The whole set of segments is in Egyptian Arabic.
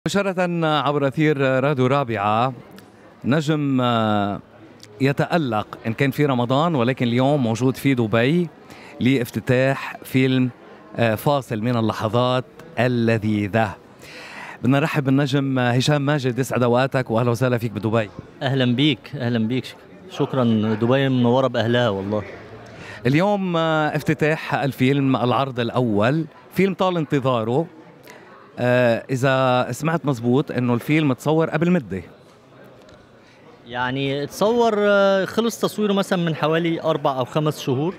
مباشرة عبر أثير راديو رابعة نجم آه، يتألق إن كان في رمضان ولكن اليوم موجود في دبي لافتتاح فيلم آه، فاصل من اللحظات اللذيذة بدنا نرحب بالنجم آه، هشام ماجد يسعد اوقاتك واهلا وسهلا فيك بدبي اهلا بيك اهلا بيك شكرا دبي منوره باهلها والله اليوم آه، افتتاح الفيلم العرض الاول فيلم طال انتظاره آه، اذا سمعت مزبوط انه الفيلم تصور قبل مده يعني اتصور آه، خلص تصويره مثلا من حوالي اربع او خمس شهور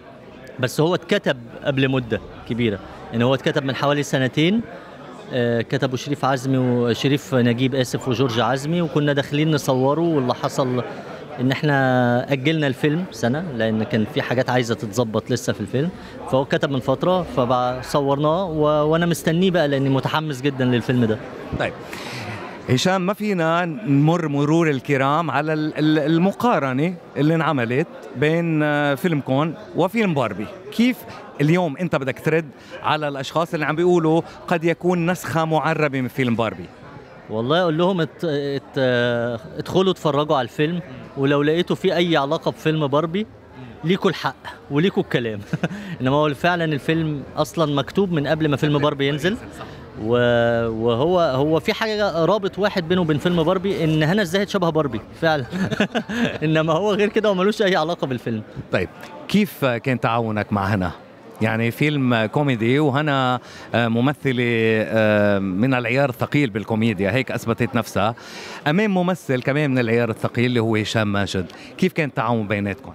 بس هو اتكتب قبل مده كبيره يعني هو اتكتب من حوالي سنتين آه، كتبه شريف عزمي وشريف نجيب اسف وجورج عزمي وكنا داخلين نصوره واللي حصل ان احنا اجلنا الفيلم سنه لان كان في حاجات عايزه تتظبط لسه في الفيلم فهو كتب من فتره فصورناه و... وانا مستنيه بقى لاني متحمس جدا للفيلم ده طيب هشام ما فينا نمر مرور الكرام على ال- ال- المقارنة اللي انعملت بين آه، فيلم كون وفيلم باربي كيف اليوم انت بدك ترد على الاشخاص اللي عم بيقولوا قد يكون نسخة معربة من فيلم باربي والله اقول لهم ات... ات... ادخلوا اتفرجوا على الفيلم ولو لقيتوا فيه اي علاقه بفيلم باربي ليكوا الحق وليكوا الكلام انما هو فعلا الفيلم اصلا مكتوب من قبل ما فيلم باربي ينزل و... وهو هو في حاجه رابط واحد بينه وبين فيلم باربي ان هنا الزاهد شبه باربي فعلا انما هو غير كده وملوش اي علاقه بالفيلم طيب كيف كان تعاونك مع هنا يعني فيلم كوميدي وهنا آه، ممثلة آه، من العيار الثقيل بالكوميديا هيك أثبتت نفسها أمام ممثل كمان من العيار الثقيل اللي هو هشام ماجد كيف كان التعاون بيناتكم؟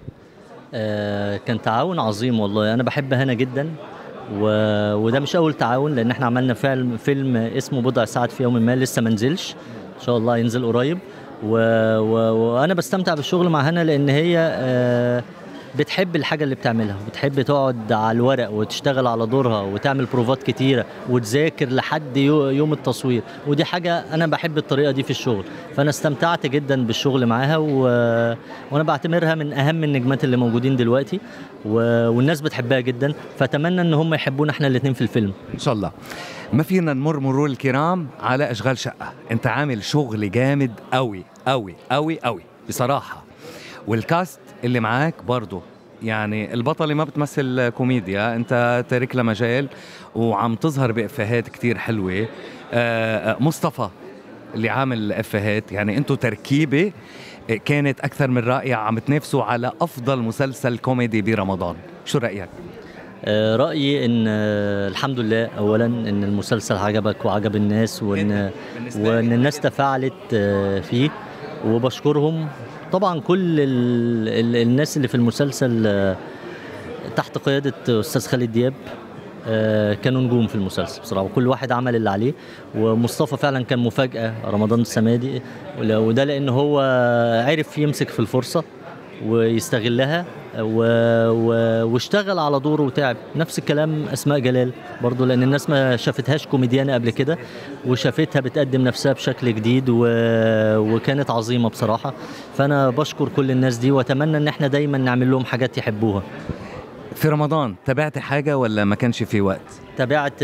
آه، كان تعاون عظيم والله انا بحب هنا جدا و... وده مش اول تعاون لان احنا عملنا فيلم فيلم اسمه بضع ساعات في يوم ما لسه ما نزلش ان شاء الله ينزل قريب و... و... وانا بستمتع بالشغل مع هنا لان هي آه، بتحب الحاجة اللي بتعملها وبتحب تقعد على الورق وتشتغل على دورها وتعمل بروفات كتيرة وتذاكر لحد يو- يوم التصوير ودي حاجة أنا بحب الطريقة دي في الشغل فأنا استمتعت جدا بالشغل معاها و... وأنا بعتبرها من أهم النجمات اللي موجودين دلوقتي و... والناس بتحبها جدا فأتمنى إن هم يحبونا إحنا الاتنين في الفيلم ان شاء الله ما فينا نمر مرور الكرام على اشغال شقه انت عامل شغل جامد قوي قوي قوي قوي بصراحه والكاست اللي معاك برضه يعني البطلة ما بتمثل كوميديا انت تارك لها مجال وعم تظهر بافيهات كتير حلوة آه، آه، مصطفى اللي عامل افيهات يعني انتوا تركيبة آه، كانت اكثر من رائعة عم تنافسوا على افضل مسلسل كوميدي برمضان شو رأيك؟ آه، رأيي إن آه، الحمد لله أولا إن المسلسل عجبك وعجب الناس وإن بالنسبة لي وإن الناس تفاعلت آه، فيه وبشكرهم طبعا كل ال ال الناس اللي في المسلسل آه، تحت قيادة أستاذ خالد دياب آه، كانوا نجوم في المسلسل بصراحة وكل واحد عمل اللي عليه ومصطفى فعلا كان مفاجأة رمضان السنة دي وده لأن هو عرف يمسك في الفرصة ويستغلها و... و... واشتغل على دوره وتعب نفس الكلام اسماء جلال برضو لان الناس ما شافتهاش كوميديانه قبل كده وشافتها بتقدم نفسها بشكل جديد و... وكانت عظيمه بصراحه فانا بشكر كل الناس دي واتمنى ان احنا دايما نعمل لهم حاجات يحبوها في رمضان تابعت حاجة ولا ما كانش في وقت؟ تابعت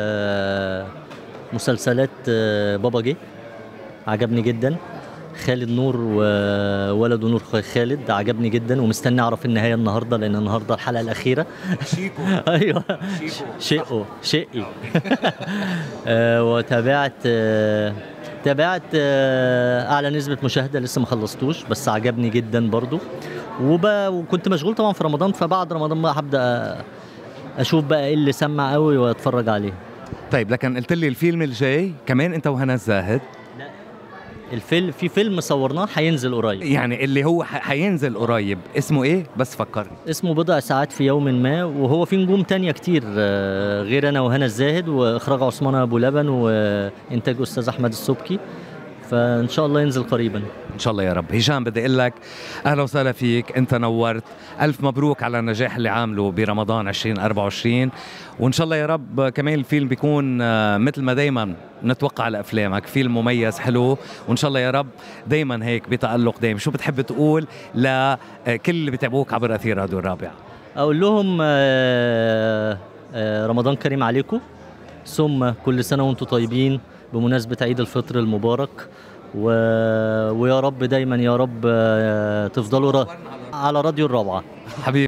آه، مسلسلات آه، بابا جه عجبني جدا خالد نور وولده نور خالد عجبني جدا ومستني اعرف النهايه النهارده لان النهارده الحلقه الاخيره شيكو ايوه شقه شقي آه، وتابعت آه، تابعت آه، اعلى نسبه مشاهده لسه ما خلصتوش بس عجبني جدا برضو وب... وكنت مشغول طبعا في رمضان فبعد رمضان بقى هبدا اشوف بقى ايه اللي سمع قوي واتفرج عليه طيب لكن قلت لي الفيلم الجاي كمان انت وهنا الزاهد الفيلم في فيلم صورناه هينزل قريب يعني اللي هو ح- حينزل قريب اسمه ايه بس فكرني اسمه بضع ساعات في يوم ما وهو في نجوم تانية كتير آه، غير انا وهنا الزاهد واخراج عثمان ابو لبن وانتاج استاذ احمد السبكي فان شاء الله ينزل قريبا ان شاء الله يا رب هشام بدي اقول لك اهلا وسهلا فيك انت نورت الف مبروك على النجاح اللي عامله برمضان 2024 وان شاء الله يا رب كمان الفيلم بيكون آه، مثل ما دايما نتوقع على افلامك فيلم مميز حلو وان شاء الله يا رب دايما هيك بتالق دايم شو بتحب تقول لكل اللي بتابعوك عبر اثير راديو الرابع اقول لهم آه، آه، رمضان كريم عليكم ثم كل سنه وانتم طيبين بمناسبة عيد الفطر المبارك و... ويا رب دايما يا رب آه، تفضلوا ر... على راديو الرابعة حبيبي